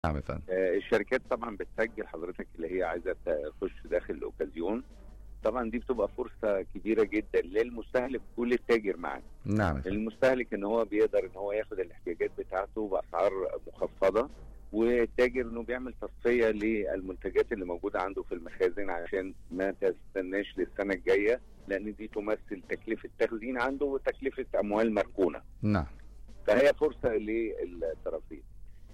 نعم يا فندم آه، الشركات طبعا بتسجل حضرتك اللي هي عايزه تخش داخل الاوكازيون طبعا دي بتبقى فرصه كبيره جدا للمستهلك وللتاجر معا نعم يا فندم. المستهلك ان هو بيقدر ان هو ياخد الاحتياجات بتاعته باسعار مخفضه والتاجر انه بيعمل تصفيه للمنتجات اللي موجوده عنده في المخازن عشان ما تستناش للسنه الجايه لان دي تمثل تكلفه تخزين عنده وتكلفه اموال مركونه نعم فهي فرصه للطرفين.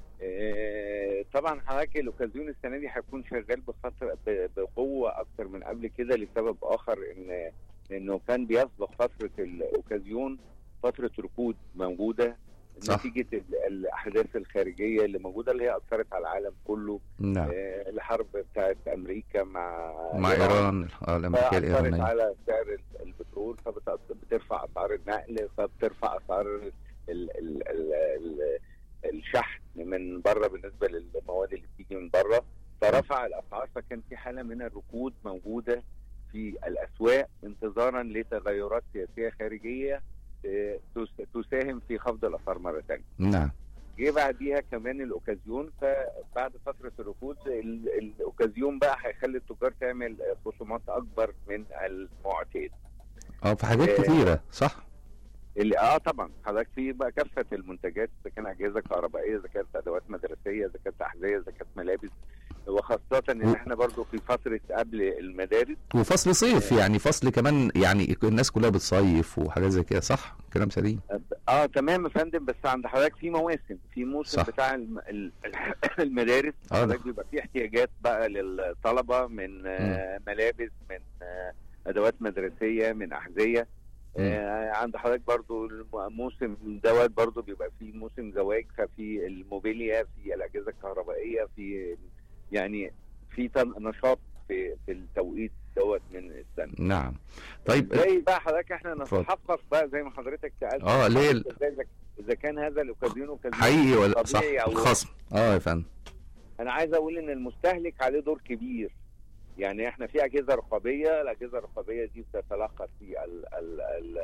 آه، طبعا حضرتك الاوكازيون السنه دي هيكون شغال بفتره ب- بقوه اكتر من قبل كده لسبب اخر ان انه كان بيسبق فتره الاوكازيون فتره ركود موجوده صح. نتيجه ال- الاحداث الخارجيه اللي موجوده اللي هي اثرت على العالم كله نعم آه، الحرب بتاعت امريكا مع مع ايران اه الامريكيه فأثرت الايرانيه على سعر البترول فبترفع اسعار النقل فبترفع اسعار ال ال ال ال ال الشحن من بره بالنسبه للمواد اللي بتيجي من بره فرفع الاسعار فكان في حاله من الركود موجوده في الاسواق انتظارا لتغيرات سياسيه خارجيه آه، تس- تساهم في خفض الاسعار مره ثانيه. نعم جه بعديها كمان الاوكازيون فبعد فتره الركود ال- الاوكازيون بقى هيخلي التجار تعمل خصومات اكبر من المعتاد. اه في حاجات آه. كتيره صح اللي اه طبعا حضرتك في بقى كافه المنتجات اذا كان اجهزه كهربائيه اذا كانت ادوات مدرسيه اذا كانت احذيه اذا كانت ملابس وخاصه ان و- احنا برضو في فتره قبل المدارس وفصل صيف يعني فصل كمان يعني الناس كلها بتصيف وحاجات زي كده صح كلام سليم اه تمام يا فندم بس عند حضرتك في مواسم في موسم صح. بتاع الم- ال- المدارس آه، حضرتك بيبقى في احتياجات بقى للطلبه من آه ملابس من آه ادوات مدرسيه من احذيه آه عند حضرتك برضو الموسم دوت برضو بيبقى في موسم زواج ففي الموبيليا في الاجهزه الكهربائيه في يعني في تن- نشاط في في التوقيت دوت من السنه نعم طيب ازاي بقى حضرتك احنا اتفضل. نتحقق بقى زي ما حضرتك سالت اه ليه ال- إزاي إذا- اذا كان هذا الاوكازيون اوكازيون حقيقي ولا صح طبيعي أو- الخصم اه يا فندم انا عايز اقول ان المستهلك عليه دور كبير يعني احنا في اجهزه رقابيه الاجهزه الرقابيه دي بتتلخص في ال ال ال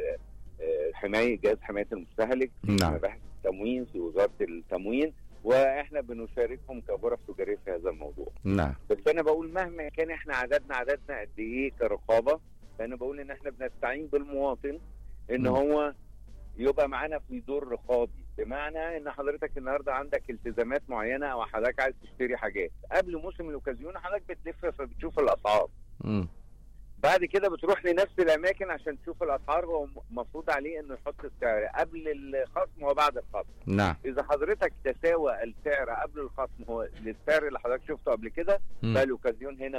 آه، حمايه جهاز حمايه المستهلك في نعم. مباحث التموين في وزاره التموين واحنا بنشاركهم كغرف تجاريه في هذا الموضوع نعم بس انا بقول مهما كان احنا عددنا عددنا قد ايه كرقابه فانا بقول ان احنا بنستعين بالمواطن ان مم. هو يبقى معانا في دور رقابي بمعنى ان حضرتك النهارده عندك التزامات معينه او حضرتك عايز تشتري حاجات قبل موسم الاوكازيون حضرتك بتلف فبتشوف الاسعار مم. بعد كده بتروح لنفس الاماكن عشان تشوف الاسعار هو مفروض عليه انه يحط السعر قبل الخصم وبعد الخصم نعم اذا حضرتك تساوى السعر قبل الخصم هو للسعر اللي حضرتك شفته قبل كده مم. فالاوكازيون هنا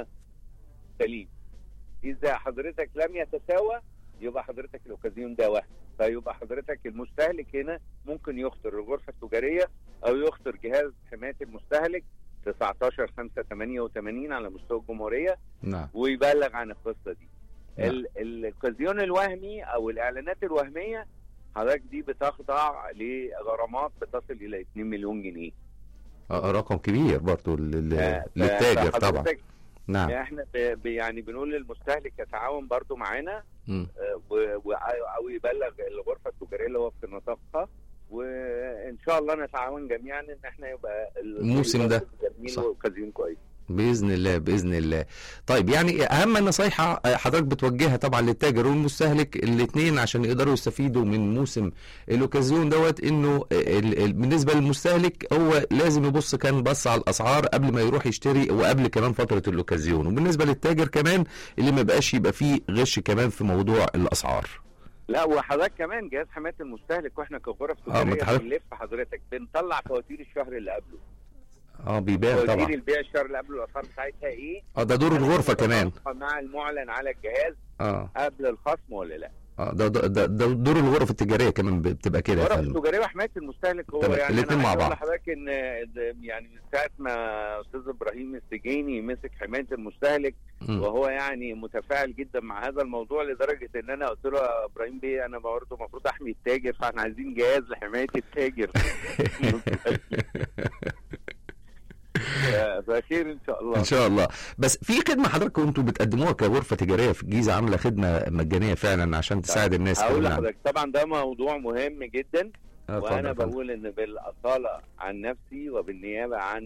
سليم اذا حضرتك لم يتساوى يبقى حضرتك الاوكازيون ده وهم فيبقى حضرتك المستهلك هنا ممكن يخطر الغرفه التجاريه او يخطر جهاز حمايه المستهلك 19 5 88 على مستوى الجمهوريه نعم ويبلغ عن القصه دي نعم. ال- الاوكازيون الوهمي او الاعلانات الوهميه حضرتك دي بتخضع لغرامات بتصل الى 2 مليون جنيه آه رقم كبير برضو لل- ف- للتاجر طبعا فحضرتك نعم احنا ب- ب- يعني بنقول للمستهلك يتعاون برضو معانا مم. آه، و- و- او يبلغ الغرفه التجاريه اللي هو في نطاقها وان شاء الله نتعاون جميعا ان احنا يبقى الموسم ده. جميل صح. واوكازيون كويس باذن الله باذن الله طيب يعني اهم النصايح حضرتك بتوجهها طبعا للتاجر والمستهلك الاثنين عشان يقدروا يستفيدوا من موسم الاوكازيون دوت انه ال- ال- بالنسبه للمستهلك هو لازم يبص كان بص على الاسعار قبل ما يروح يشتري وقبل كمان فتره الاوكازيون وبالنسبه للتاجر كمان اللي ما بقاش يبقى فيه غش كمان في موضوع الاسعار لا وحضرتك كمان جهاز حمايه المستهلك واحنا كغرف آه، ما تجاريه تحضر- بنلف حضرتك بنطلع فواتير الشهر اللي قبله اه بيبان فواتير طبعا البيع الشهر اللي قبله الاسعار بتاعتها ايه اه ده دور الغرفه كمان متوافقة مع المعلن على الجهاز اه قبل الخصم ولا لا اه ده ده, ده, ده دور الغرف التجاريه كمان بتبقى كده يا الغرف فندم التجاريه وحمايه المستهلك هو تمام، يعني الاتنين أنا مع عايز أقول بعض. لحضرتك ان ده يعني من ساعه ما استاذ ابراهيم السجيني مسك حمايه المستهلك مم. وهو يعني متفاعل جدا مع هذا الموضوع لدرجه ان انا قلت له يا ابراهيم بيه انا برضه المفروض احمي التاجر فاحنا عايزين جهاز لحمايه التاجر فخير ان شاء الله ان شاء الله بس في خدمه حضرتك انتوا بتقدموها كغرفه تجاريه في الجيزه عامله خدمه مجانيه فعلا عشان تساعد الناس هقول كمان. لحضرتك طبعا ده موضوع مهم جدا اتفضل يا وانا فندم. بقول ان بالاصاله عن نفسي وبالنيابه عن